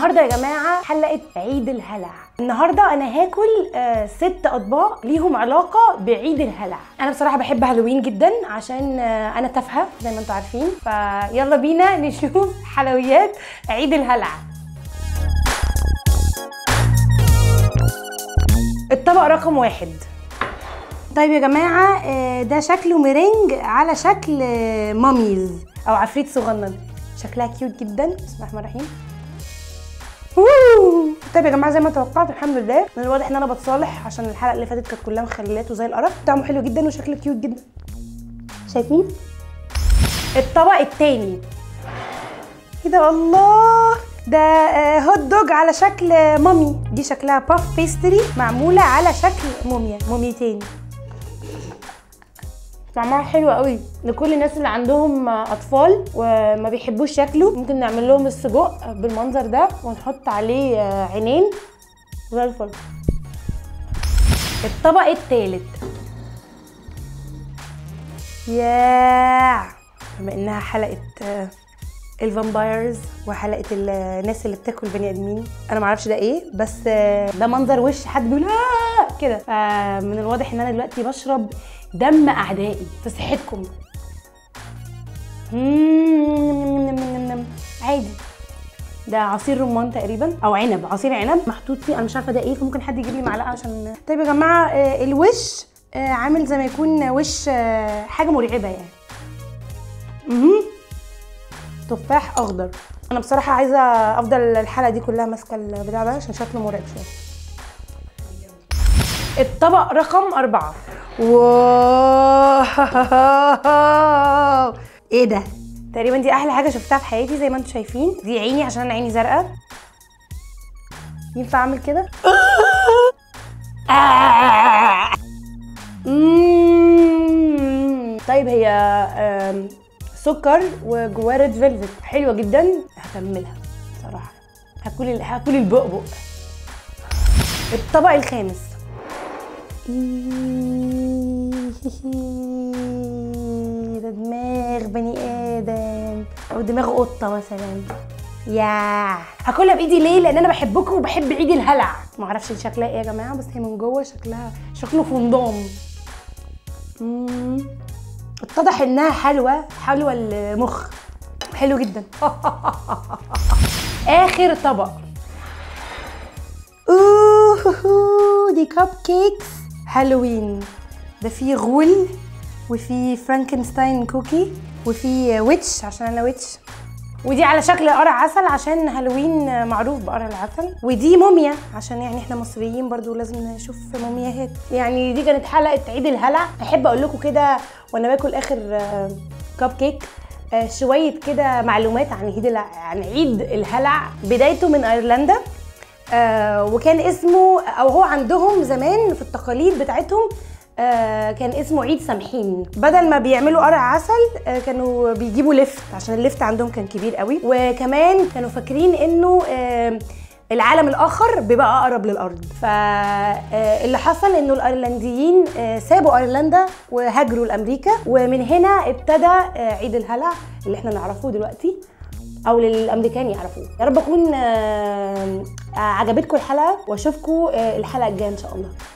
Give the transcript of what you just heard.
النهارده يا جماعه حلقه عيد الهلع النهارده انا هاكل آه ست اطباق ليهم علاقه بعيد الهلع انا بصراحه بحب هالوين جدا عشان آه انا تافهه زي ما انتم عارفين فيلا بينا نشوف حلويات عيد الهلع الطبق رقم واحد طيب يا جماعه آه، ده شكله ميرينج على شكل آه، ماميز او عفريت صغنن شكلها كيوت جدا بسم الله الرحمن الرحيم أوه. طيب يا جماعه زي ما توقعت الحمد لله من الواضح ان انا بتصالح عشان الحلقه اللي فاتت كانت كلها مخللاته زي القرف طعمه حلو جدا وشكله كيوت جدا شايفين الطبق التاني ايه ده الله ده آه، هوت دوج على شكل آه، مامي دي شكلها باف بيستري معموله على شكل موميا موميتين طعمها حلو قوي لكل الناس اللي عندهم اطفال وما بيحبوش ياكلوا ممكن نعمل لهم السجق بالمنظر ده ونحط عليه آه، عينين زي الفل الطبق الثالث ياه بما انها حلقه آه، الفامبايرز وحلقه الناس اللي بتاكل بني ادمين انا معرفش ده ايه بس آه، ده منظر وش حد بيقول آه كده فمن الواضح ان انا دلوقتي بشرب دم اعدائي في صحتكم مم، عادي ده عصير رمان تقريبا او عنب عصير عنب محطوط فيه انا مش عارفه ده ايه فممكن حد يجيب لي معلقه عشان طيب يا جماعه آه، الوش آه، عامل زي ما يكون وش آه، حاجه مرعبه يعني مهم. تفاح اخضر انا بصراحه عايزه افضل الحلقه دي كلها ماسكه البتاع ده عشان شكله مرعب شويه الطبق رقم أربعة واو ايه ده تقريبا دي احلى حاجه شفتها في حياتي زي ما انتم شايفين دي عيني عشان انا عيني زرقاء ينفع اعمل كده مم. طيب هي آم، سكر وجواه ريد فيلفت حلوه جدا هكملها صراحه هاكل هاكل البقبق الطبق الخامس ده دماغ بني ادم او دماغ قطه مثلا ياه هاكلها بايدي ليه لان انا بحبكم وبحب عيد الهلع ما اعرفش شكلها ايه يا جماعه بس هي من جوه شكلها شكله فندام مم. اتضح انها حلوه حلوه المخ حلو جدا اخر طبق اوه دي كب كيكس هالوين ده فيه غول وفي فرانكنستاين كوكي وفي ويتش عشان انا ويتش ودي على شكل قرع عسل عشان هالوين معروف بقرع العسل ودي موميا عشان يعني احنا مصريين برضو لازم نشوف مومياهات يعني دي كانت حلقه عيد الهلع احب اقول لكم كده وانا باكل اخر كب كيك آه، شويه كده معلومات عن عيد الع- عن عيد الهلع بدايته من ايرلندا آه وكان اسمه او هو عندهم زمان في التقاليد بتاعتهم آه كان اسمه عيد سمحين بدل ما بيعملوا قرع عسل آه كانوا بيجيبوا لفت عشان اللفت عندهم كان كبير قوي وكمان كانوا فاكرين انه آه العالم الاخر بيبقى اقرب للارض فاللي حصل انه الايرلنديين آه، سابوا ايرلندا وهاجروا لامريكا ومن هنا ابتدى آه، عيد الهلع اللي احنا نعرفه دلوقتي او للامريكان يعرفوه يا رب اكون آه، آه، عجبتكم الحلقه واشوفكم آه، الحلقه الجايه ان شاء الله